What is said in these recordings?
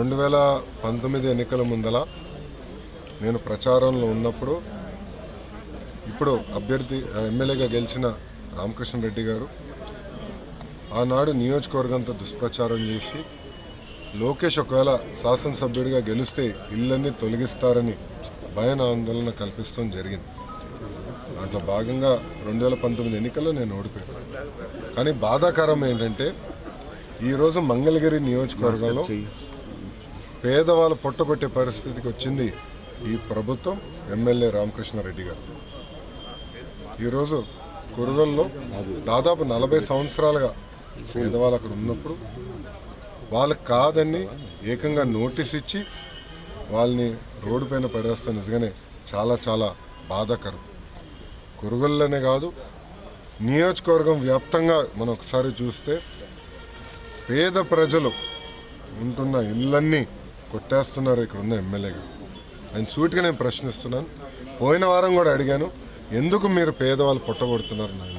రెండు వేల పంతొమ్మిది ఎన్నికల ముందల నేను ప్రచారంలో ఉన్నప్పుడు ఇప్పుడు అభ్యర్థి ఎమ్మెల్యేగా గెలిచిన రామకృష్ణారెడ్డి గారు ఆనాడు నియోజకవర్గంతో దుష్ప్రచారం చేసి లోకేష్ ఒకవేళ శాసనసభ్యుడిగా గెలిస్తే ఇళ్ళన్నీ తొలగిస్తారని భయన ఆందోళన కల్పిస్తాం జరిగింది దాంట్లో భాగంగా రెండు వేల పంతొమ్మిది ఎన్నికల్లో నేను ఓడిపోయాను కానీ బాధాకరం ఏంటంటే ఈరోజు మంగళగిరి నియోజకవర్గంలో పేదవాళ్ళు పొట్టగొట్టే పరిస్థితికి వచ్చింది ఈ ప్రభుత్వం ఎమ్మెల్యే రామకృష్ణారెడ్డి గారు ఈరోజు కురదల్లో దాదాపు నలభై సంవత్సరాలుగా పేదవాళ్ళు అక్కడ ఉన్నప్పుడు వాళ్ళకి కాదని ఏకంగా నోటీస్ ఇచ్చి వాళ్ళని రోడ్డు పైన పడేస్తే నిజంగానే చాలా చాలా బాధాకరం కురుగుల్లోనే కాదు నియోజకవర్గం వ్యాప్తంగా మనం ఒకసారి చూస్తే పేద ప్రజలు ఉంటున్న ఇళ్ళన్నీ కొట్టేస్తున్నారు ఇక్కడ ఉన్న ఎమ్మెల్యేగా ఆయన సూటిగా నేను ప్రశ్నిస్తున్నాను పోయిన వారం కూడా అడిగాను ఎందుకు మీరు పేదవాళ్ళు పుట్టగొడుతున్నారు నాయన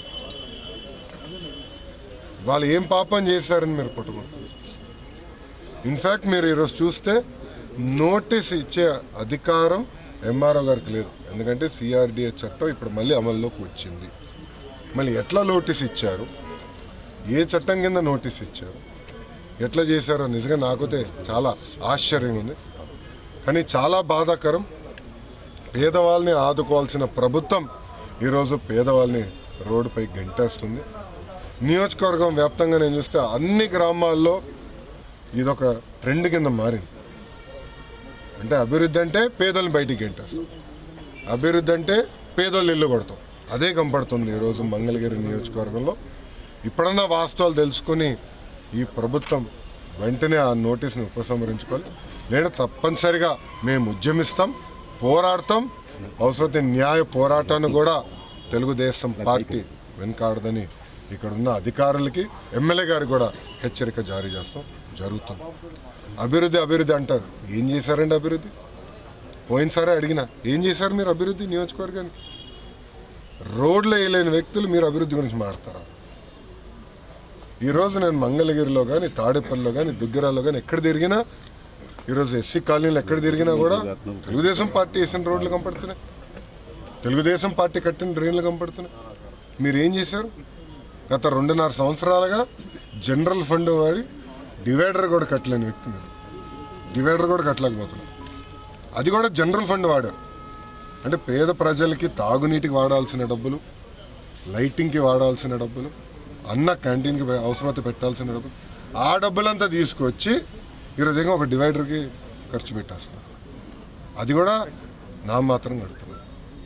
వాళ్ళు ఏం పాపం చేశారని మీరు పుట్టగొడుతున్నారు ఇన్ఫ్యాక్ట్ మీరు ఈరోజు చూస్తే నోటీస్ ఇచ్చే అధికారం ఎంఆర్ఓ గారికి లేదు ఎందుకంటే సిఆర్డిఏ చట్టం ఇప్పుడు మళ్ళీ అమల్లోకి వచ్చింది మళ్ళీ ఎట్లా నోటీస్ ఇచ్చారు ఏ చట్టం కింద నోటీస్ ఇచ్చారు ఎట్లా చేశారో నిజంగా నాకైతే చాలా ఆశ్చర్యంగా ఉంది కానీ చాలా బాధాకరం పేదవాళ్ళని ఆదుకోవాల్సిన ప్రభుత్వం ఈరోజు పేదవాళ్ళని రోడ్డుపై గంటేస్తుంది నియోజకవర్గం వ్యాప్తంగా నేను చూస్తే అన్ని గ్రామాల్లో ఇదొక ట్రెండ్ కింద మారింది అంటే అభివృద్ధి అంటే పేదలను బయటికి గంటేస్తాం అభివృద్ధి అంటే పేదోళ్ళు ఇల్లు కొడతాం అదే కనపడుతుంది ఈరోజు మంగళగిరి నియోజకవర్గంలో ఇప్పుడన్నా వాస్తవాలు తెలుసుకుని ఈ ప్రభుత్వం వెంటనే ఆ నోటీస్ని ఉపసంహరించుకోవాలి లేదా తప్పనిసరిగా మేము ఉద్యమిస్తాం పోరాడతాం అవసరమైతే న్యాయ పోరాటాన్ని కూడా తెలుగుదేశం పార్టీ వెనకాడదని ఇక్కడ ఉన్న అధికారులకి ఎమ్మెల్యే గారికి కూడా హెచ్చరిక జారీ చేస్తాం జరుగుతుంది అభివృద్ధి అభివృద్ధి అంటారు ఏం చేశారండి అభివృద్ధి పోయినసారి అడిగిన ఏం చేశారు మీరు అభివృద్ధి నియోజకవర్గానికి రోడ్లు వేయలేని వ్యక్తులు మీరు అభివృద్ధి గురించి మాట్లాడతారా ఈరోజు నేను మంగళగిరిలో కానీ తాడేపల్లిలో కానీ దుగ్గిరాల్లో కానీ ఎక్కడ తిరిగినా ఈరోజు ఎస్సీ కాలనీలు ఎక్కడ తిరిగినా కూడా తెలుగుదేశం పార్టీ వేసిన రోడ్లు కనపడుతున్నాయి తెలుగుదేశం పార్టీ కట్టిన డ్రైన్లు కనపడుతున్నాయి మీరు ఏం చేశారు గత రెండున్నర సంవత్సరాలుగా జనరల్ ఫండ్ వాడి డివైడర్ కూడా కట్టలేని వ్యక్తి మీరు డివైడర్ కూడా కట్టలేకపోతున్నారు అది కూడా జనరల్ ఫండ్ వాడారు అంటే పేద ప్రజలకి తాగునీటికి వాడాల్సిన డబ్బులు లైటింగ్కి వాడాల్సిన డబ్బులు అన్న క్యాంటీన్కి పె- అవసరమైతే పెట్టాల్సిన డబ్బులు ఆ డబ్బులంతా తీసుకొచ్చి ఈరోజు ఏమో ఒక డివైడర్కి ఖర్చు పెట్టేస్తున్నారు అది కూడా నా మాత్రం కడుతున్నారు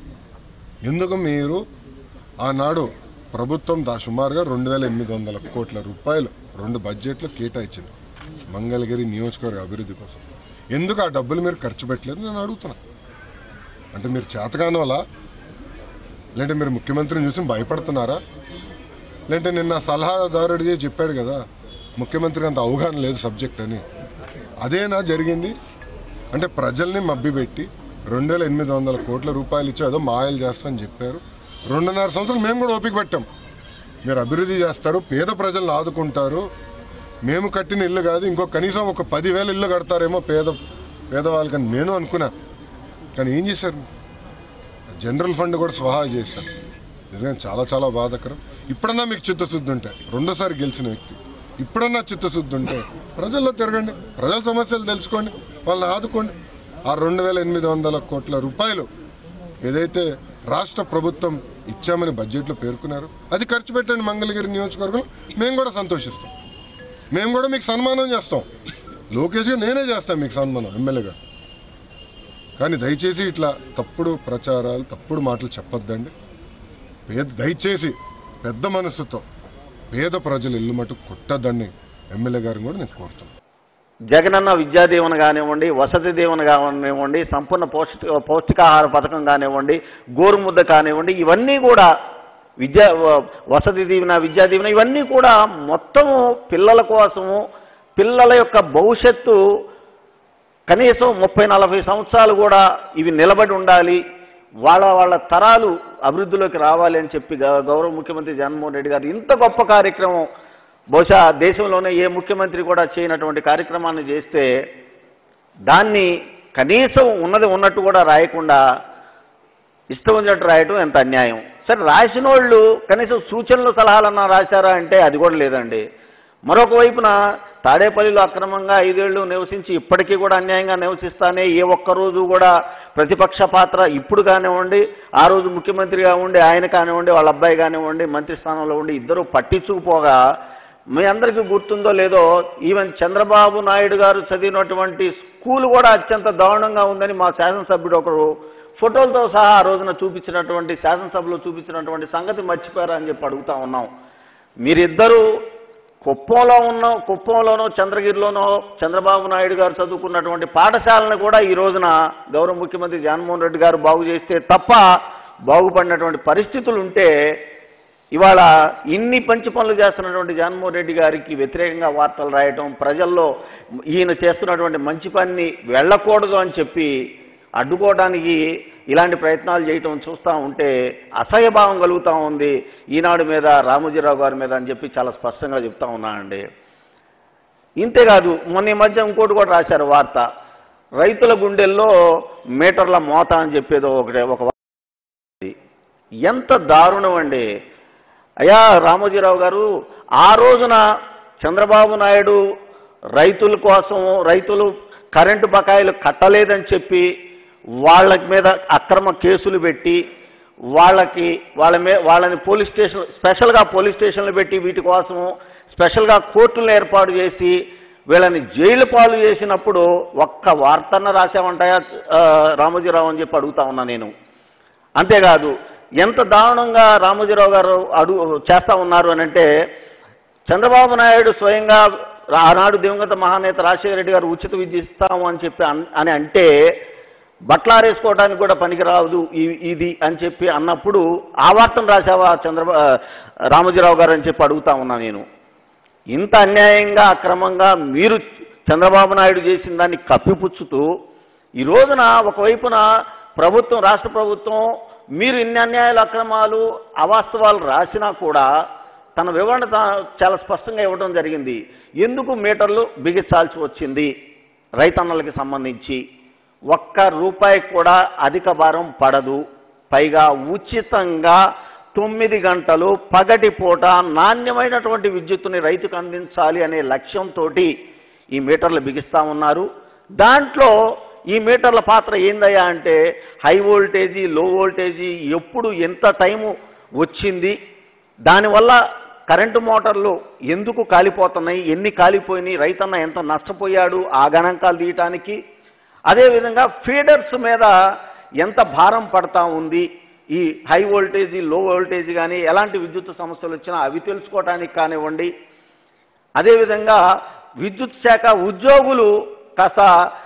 ఎందుకు మీరు ఆనాడు ప్రభుత్వం దా సుమారుగా రెండు వేల ఎనిమిది వందల కోట్ల రూపాయలు రెండు బడ్జెట్లు కేటాయించింది మంగళగిరి నియోజకవర్గ అభివృద్ధి కోసం ఎందుకు ఆ డబ్బులు మీరు ఖర్చు పెట్టలేదు నేను అడుగుతున్నా అంటే మీరు చేతగాని వల్ల లేదంటే మీరు ముఖ్యమంత్రిని చూసి భయపడుతున్నారా లేదంటే నిన్న సలహాదారుడిగా చెప్పాడు కదా ముఖ్యమంత్రికి అంత అవగాహన లేదు సబ్జెక్ట్ అని అదేనా జరిగింది అంటే ప్రజల్ని మభ్యపెట్టి రెండు వేల ఎనిమిది వందల కోట్ల రూపాయలు ఇచ్చి ఏదో మాయలు చేస్తామని చెప్పారు రెండున్నర సంవత్సరాలు మేము కూడా ఓపిక పట్టాం మీరు అభివృద్ధి చేస్తారు పేద ప్రజలను ఆదుకుంటారు మేము కట్టిన ఇల్లు కాదు ఇంకో కనీసం ఒక పదివేల ఇల్లు కడతారేమో పేద పేదవాళ్ళకని నేను అనుకున్నా కానీ ఏం చేశారు జనరల్ ఫండ్ కూడా స్వహా చేశారు నిజంగా చాలా చాలా బాధాకరం ఇప్పుడన్నా మీకు చిత్తశుద్ధి ఉంటే రెండోసారి గెలిచిన వ్యక్తి ఇప్పుడన్నా చిత్తశుద్ధి ఉంటే ప్రజల్లో తిరగండి ప్రజల సమస్యలు తెలుసుకోండి వాళ్ళని ఆదుకోండి ఆ రెండు వేల ఎనిమిది వందల కోట్ల రూపాయలు ఏదైతే రాష్ట్ర ప్రభుత్వం ఇచ్చామని బడ్జెట్లో పేర్కొన్నారు అది ఖర్చు పెట్టండి మంగళగిరి నియోజకవర్గం మేము కూడా సంతోషిస్తాం మేము కూడా మీకు సన్మానం చేస్తాం లోకేష్గా నేనే చేస్తాను మీకు సన్మానం ఎమ్మెల్యేగా కానీ దయచేసి ఇట్లా తప్పుడు ప్రచారాలు తప్పుడు మాటలు చెప్పొద్దండి పేద దయచేసి పెద్ద మనసుతో పేద ప్రజలు ఇల్లు మటుకు కొట్టద్దని ఎమ్మెల్యే గారిని కూడా నేను కోరుతున్నాను జగనన్న విద్యా దీవెన కానివ్వండి వసతి దీవెన కానివ్వండి సంపూర్ణ పౌష్టిక పౌష్టికాహార పథకం కానివ్వండి గోరుముద్ద కానివ్వండి ఇవన్నీ కూడా విద్యా వ- వసతి దీవెన విద్యా దీవెన ఇవన్నీ కూడా మొత్తము పిల్లల కోసము పిల్లల యొక్క భవిష్యత్తు కనీసం ముప్పై నలభై సంవత్సరాలు కూడా ఇవి నిలబడి ఉండాలి వాళ్ళ వాళ్ళ తరాలు అభివృద్ధిలోకి రావాలి అని చెప్పి గ- గౌరవ ముఖ్యమంత్రి జగన్మోహన్ రెడ్డి గారు ఇంత గొప్ప కార్యక్రమం బహుశా దేశంలోనే ఏ ముఖ్యమంత్రి కూడా చేయనటువంటి కార్యక్రమాన్ని చేస్తే దాన్ని కనీసం ఉన్నది ఉన్నట్టు కూడా రాయకుండా ఇష్టం వచ్చినట్టు రాయటం ఎంత అన్యాయం సరే రాసిన వాళ్ళు కనీసం సూచనలు సలహాలన్నా రాశారా అంటే అది కూడా లేదండి మరొక వైపున తాడేపల్లిలో అక్రమంగా ఐదేళ్లు నివసించి ఇప్పటికీ కూడా అన్యాయంగా నివసిస్తానే ఏ ఒక్క రోజు కూడా ప్రతిపక్ష పాత్ర ఇప్పుడు కానివ్వండి ఆ రోజు ముఖ్యమంత్రిగా ఉండి ఆయన కానివ్వండి వాళ్ళ అబ్బాయి కానివ్వండి మంత్రి స్థానంలో ఉండి ఇద్దరు పట్టించుకుపోగా మీ అందరికీ గుర్తుందో లేదో ఈవెన్ చంద్రబాబు నాయుడు గారు చదివినటువంటి స్కూల్ కూడా అత్యంత దారుణంగా ఉందని మా శాసనసభ్యుడు ఒకరు ఫోటోలతో సహా ఆ రోజున చూపించినటువంటి శాసనసభలో చూపించినటువంటి సంగతి మర్చిపోయారా అని చెప్పి అడుగుతా ఉన్నాం మీరిద్దరూ కుప్పంలో ఉన్న కుప్పంలోనో చంద్రగిరిలోనో చంద్రబాబు నాయుడు గారు చదువుకున్నటువంటి పాఠశాలను కూడా ఈ రోజున గౌరవ ముఖ్యమంత్రి జగన్మోహన్ రెడ్డి గారు బాగు చేస్తే తప్ప బాగుపడినటువంటి పరిస్థితులు ఉంటే ఇవాళ ఇన్ని పంచి పనులు చేస్తున్నటువంటి జగన్మోహన్ రెడ్డి గారికి వ్యతిరేకంగా వార్తలు రాయటం ప్రజల్లో ఈయన చేస్తున్నటువంటి మంచి పని వెళ్ళకూడదు అని చెప్పి అడ్డుకోవడానికి ఇలాంటి ప్రయత్నాలు చేయటం చూస్తూ ఉంటే అసహ్యభావం కలుగుతూ ఉంది ఈనాడు మీద రామోజీరావు గారి మీద అని చెప్పి చాలా స్పష్టంగా చెప్తా ఉన్నానండి ఇంతేకాదు మొన్న ఈ మధ్య ఇంకోటి కూడా రాశారు వార్త రైతుల గుండెల్లో మీటర్ల మోత అని చెప్పేదో ఒకటి ఒక వార్త ఉంది. ఎంత దారుణం అండి అయ్యా రామోజీరావు గారు ఆ రోజున చంద్రబాబు నాయుడు రైతుల కోసం రైతులు కరెంటు బకాయిలు కట్టలేదని చెప్పి వాళ్ళ మీద అక్రమ కేసులు పెట్టి వాళ్ళకి వాళ్ళ మీద వాళ్ళని పోలీస్ స్టేషన్ స్పెషల్గా పోలీస్ స్టేషన్లు పెట్టి వీటి కోసం స్పెషల్గా కోర్టులను ఏర్పాటు చేసి వీళ్ళని జైలు పాలు చేసినప్పుడు ఒక్క వార్తన్న రాసామంటాయా ఆ, రామోజీరావు అని చెప్పి అడుగుతా ఉన్నా నేను అంతేకాదు ఎంత దారుణంగా రామోజీరావు గారు అడుగు చేస్తా ఉన్నారు అని అంటే చంద్రబాబు నాయుడు స్వయంగా ఆనాడు దివంగత మహానేత రాజశేఖర రెడ్డి గారు ఉచిత విద్య ఇస్తాము అని చెప్పి అన్- అని అంటే బట్టలారేసుకోవడానికి కూడా పనికిరాదు ఈ- ఇది అని చెప్పి అన్నప్పుడు ఆ వార్తను రాశావా చంద్రబా రామోజీరావు గారు అని చెప్పి అడుగుతా ఉన్నా నేను ఇంత అన్యాయంగా అక్రమంగా మీరు చంద్రబాబు నాయుడు చేసిన దాన్ని కప్పిపుచ్చుతూ ఈ రోజున ఒకవైపున ప్రభుత్వం రాష్ట్ర ప్రభుత్వం మీరు ఇన్ని అన్యాయాలు అక్రమాలు అవాస్తవాలు రాసినా కూడా తన వివరణ తా- చాలా స్పష్టంగా ఇవ్వడం జరిగింది ఎందుకు మీటర్లు బిగించాల్సి వచ్చింది రైతన్నలకి సంబంధించి ఒక్క రూపాయి కూడా అధిక భారం పడదు పైగా ఉచితంగా తొమ్మిది గంటలు పగటి పూట నాణ్యమైనటువంటి విద్యుత్తుని రైతుకు అందించాలి అనే లక్ష్యంతో ఈ మీటర్లు బిగిస్తా ఉన్నారు దాంట్లో ఈ మీటర్ల పాత్ర ఏందయ్యా అంటే హై వోల్టేజీ లో వోల్టేజీ ఎప్పుడు ఎంత టైము వచ్చింది దానివల్ల కరెంటు మోటార్లు ఎందుకు కాలిపోతున్నాయి ఎన్ని కాలిపోయినాయి రైతన్న ఎంత నష్టపోయాడు ఆ గణాంకాలు తీయటానికి అదేవిధంగా ఫీడర్స్ మీద ఎంత భారం పడతా ఉంది ఈ హై వోల్టేజీ లో వోల్టేజీ కానీ ఎలాంటి విద్యుత్ సమస్యలు వచ్చినా అవి తెలుసుకోవటానికి కానివ్వండి అదేవిధంగా విద్యుత్ శాఖ ఉద్యోగులు కాస్త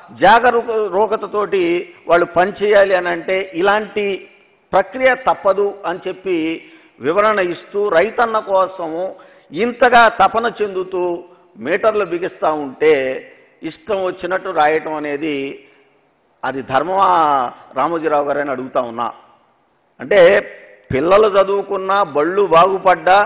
జాగరూకతతోటి వాళ్ళు పనిచేయాలి అని అంటే ఇలాంటి ప్రక్రియ తప్పదు అని చెప్పి వివరణ ఇస్తూ రైతన్న కోసము ఇంతగా తపన చెందుతూ మీటర్లు బిగిస్తూ ఉంటే ఇష్టం వచ్చినట్టు రాయటం అనేది అది ధర్మమా రామోజీరావు గారని అడుగుతా ఉన్నా అంటే పిల్లలు చదువుకున్నా బళ్ళు బాగుపడ్డా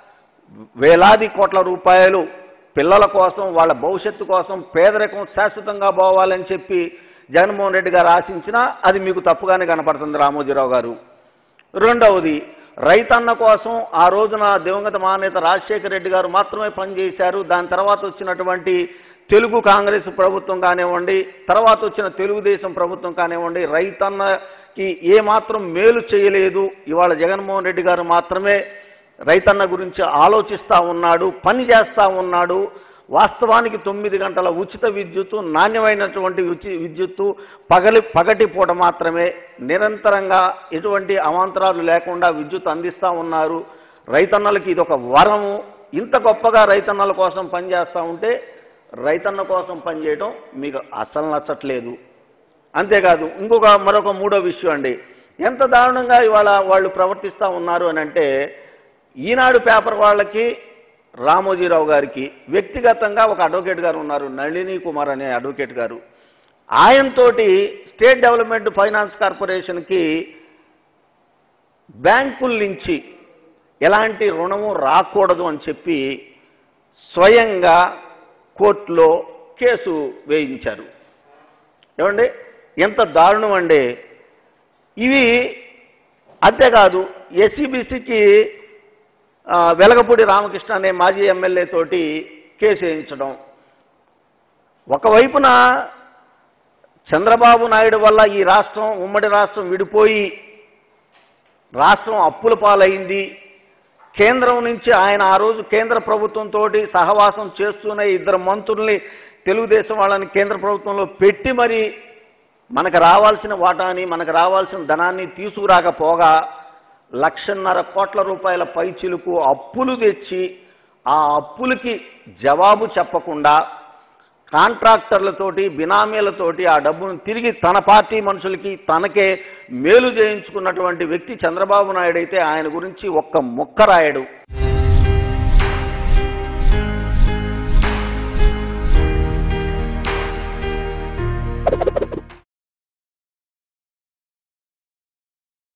వేలాది కోట్ల రూపాయలు పిల్లల కోసం వాళ్ళ భవిష్యత్తు కోసం పేదరికం శాశ్వతంగా పోవాలని చెప్పి జగన్మోహన్ రెడ్డి గారు ఆశించినా అది మీకు తప్పుగానే కనపడుతుంది రామోజీరావు గారు రెండవది రైతన్న కోసం ఆ రోజున దివంగత మహానేత రాజశేఖర రెడ్డి గారు మాత్రమే పనిచేశారు దాని తర్వాత వచ్చినటువంటి తెలుగు కాంగ్రెస్ ప్రభుత్వం కానివ్వండి తర్వాత వచ్చిన తెలుగుదేశం ప్రభుత్వం కానివ్వండి రైతన్నకి ఏ మాత్రం మేలు చేయలేదు ఇవాళ జగన్మోహన్ రెడ్డి గారు మాత్రమే రైతన్న గురించి ఆలోచిస్తూ ఉన్నాడు పని చేస్తూ ఉన్నాడు వాస్తవానికి తొమ్మిది గంటల ఉచిత విద్యుత్తు నాణ్యమైనటువంటి ఉచి విద్యుత్తు పగలి పగటి పూట మాత్రమే నిరంతరంగా ఎటువంటి అవాంతరాలు లేకుండా విద్యుత్ అందిస్తూ ఉన్నారు రైతన్నలకి ఇది ఒక వరము ఇంత గొప్పగా రైతన్నల కోసం పనిచేస్తూ ఉంటే రైతన్న కోసం పనిచేయడం మీకు అసలు నచ్చట్లేదు అంతేకాదు ఇంకొక మరొక మూడో విషయం అండి ఎంత దారుణంగా ఇవాళ వాళ్ళు ప్రవర్తిస్తూ ఉన్నారు అని అంటే ఈనాడు పేపర్ వాళ్ళకి రామోజీరావు గారికి వ్యక్తిగతంగా ఒక అడ్వకేట్ గారు ఉన్నారు నళిని కుమార్ అనే అడ్వకేట్ గారు ఆయనతోటి స్టేట్ డెవలప్మెంట్ ఫైనాన్స్ కార్పొరేషన్కి బ్యాంకుల నుంచి ఎలాంటి రుణము రాకూడదు అని చెప్పి స్వయంగా కోర్టులో కేసు వేయించారు ఏమండి ఎంత దారుణం అండి ఇవి అంతేకాదు ఎస్సీబీసీకి వెలగపూడి రామకృష్ణ అనే మాజీ ఎమ్మెల్యే తోటి కేసు వేయించడం ఒకవైపున చంద్రబాబు నాయుడు వల్ల ఈ రాష్ట్రం ఉమ్మడి రాష్ట్రం విడిపోయి రాష్ట్రం అప్పుల పాలైంది కేంద్రం నుంచి ఆయన ఆ రోజు కేంద్ర ప్రభుత్వంతో సహవాసం చేస్తూనే ఇద్దరు మంత్రుల్ని తెలుగుదేశం వాళ్ళని కేంద్ర ప్రభుత్వంలో పెట్టి మరి మనకు రావాల్సిన వాటాని మనకు రావాల్సిన ధనాన్ని తీసుకురాకపోగా లక్షన్నర కోట్ల రూపాయల పైచిలుకు అప్పులు తెచ్చి ఆ అప్పులకి జవాబు చెప్పకుండా కాంట్రాక్టర్లతోటి బినామీలతోటి ఆ డబ్బును తిరిగి తన పార్టీ మనుషులకి తనకే మేలు చేయించుకున్నటువంటి వ్యక్తి చంద్రబాబు నాయుడు అయితే ఆయన గురించి ఒక్క ముక్క రాయడు